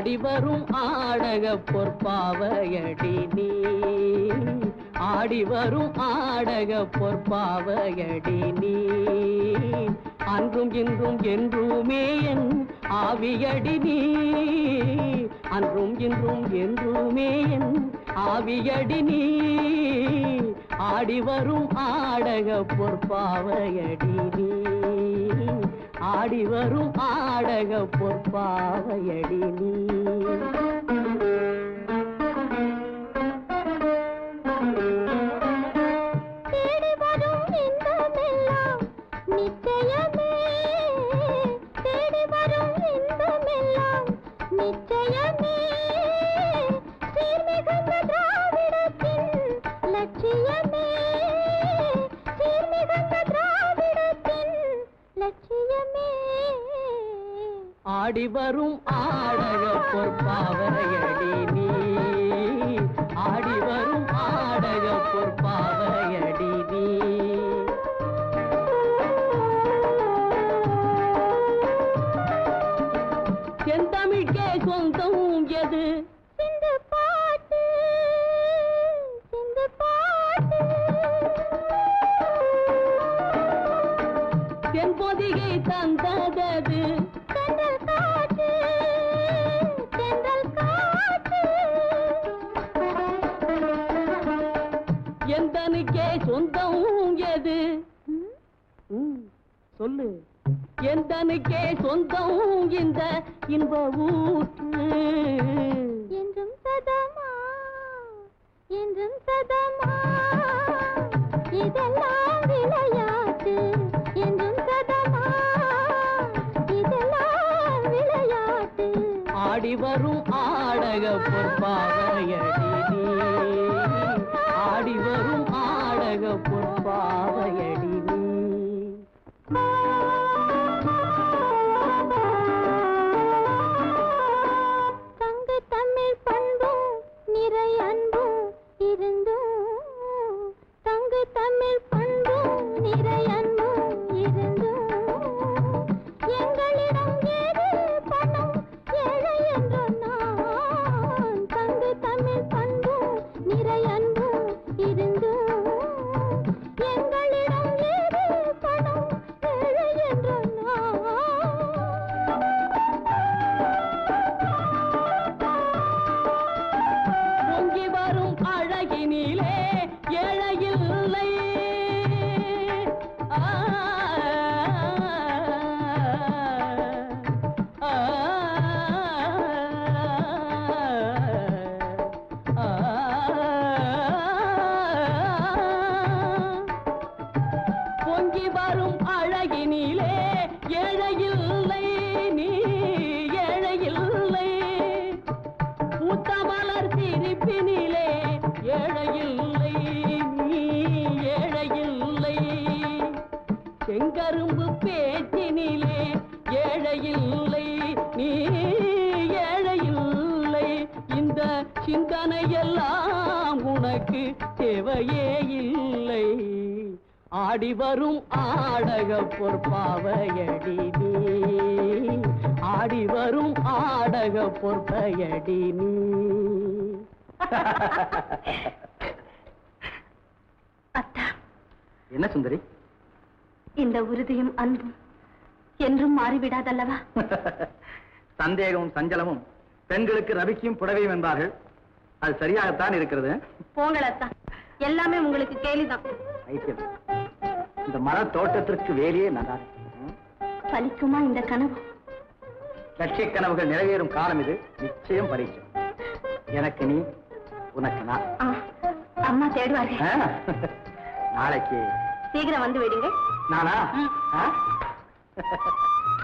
ஆடி வரும் ஆடக பொற்பாவையடி நீ ஆடி வரும் ஆடக பொற்பாவையடி நீ அன்றும் இன்றும் என்றுமே என் ஆவியடி நீ அன்றும் இன்றும் என்றுமே என் ஆவியடி நீ ஆடி வரும் ஆடக பொற்பாவையடி நீ ஆடி வரும் ஆடக பொற்பாவையடி நீ தேடி வரும் இன்பமெல்லாம் நிச்சயமே தேடி வரும் இன்பமெல்லாம் நிச்சயமே சீர்மிகுந்த திராவிடத்தின் லட்சியமே சீர்மிகுந்த திராவிடத்தின் லட்சியமே ஆடி வரும் ஆடக பொற்பாவையடி நீ ஆடி வரும் ஆடக பொற்பாவையடி நீ செந்தமிழ்கே சொந்தம் எது சிந்து பாட்டு சிந்து பாட்டு தென்பொதிகை தந்ததது தென்றல் காற்று தென்றல் காற்று எந்தனுக்கே சொந்தம் எது ம், சொல்லு எந்தனுக்கே சொந்தம் இந்த இன்ப ஊற்று என்றும் சதமா என்றும் சதமா இதெல்லாம் விளையாட்டு என்றும் சதமா இதெல்லாம் விளையாட்டு ஆடி வரும் ஆடக பொற்பாவையடி நீ ஆடி வரும் ஆடக பொற்பாவையடி நீ தங்கு தமிழ் பண்பும் நிறை அன்பும் இருந்தும் தங்கு தமிழ் பண்பும் நிறை அன்பும் இருந்தும் எங்களிடம் ஏது பணம் ஏழை என்ற நான் தங்கு தமிழ் பண்பும் நிறை அன்பும் இருந்தும் எங்களிடம் ஏது பணம் ஏழை என்ற நான் பொங்கி வரும் அழகினிலே ஏழையில்லை ஆ, ஆ, ஆ, பொங்கி வரும் அழகினிலே ஏழையில்லை நீ ஏழையில்லை பூத்தமலர் சிரிப்பினிலே ஏழையில்லை நீ ஏழையில்லை செங்கரும்பு பேச்சினிலே ஏழையில்லை நீ ஏழையில்லை இந்த சிந்தனையெல்லாம் உனக்கு தேவையே இல்லை ஆடி வரும் ஆடக பொற்பாவையடி நீ ஆடி வரும் ஆடக பொற்பையடி நீ அத்தா என்ன சுந்தரி இந்த உறுதியும் அன்பும் என்றும் மாறிவிடாதல்லவா சந்தேகமும் சஞ்சலமும் பெண்களுக்கு ரவிக்கும் புடவையும் என்பார்கள் அது சரியாகத்தான் இருக்கிறது போங்கள் அத்தா எல்லாமே உங்களுக்கு கேலிதான் ஐக்கியம் இந்த மர தோட்டத்திற்கு வேலையே நல்லா பலிக்குமா இந்த கனவு லட்சிய கனவுகள் நிறைவேறும் காலம் இது நிச்சயம் பரிசம் எனக்கு நீ உனக்கு நான் ஆ, அம்மா தேடுவார்கள் ஆ? நாளைக்கு சீக்கிரம் வந்து விடுங்க நானா ஆ?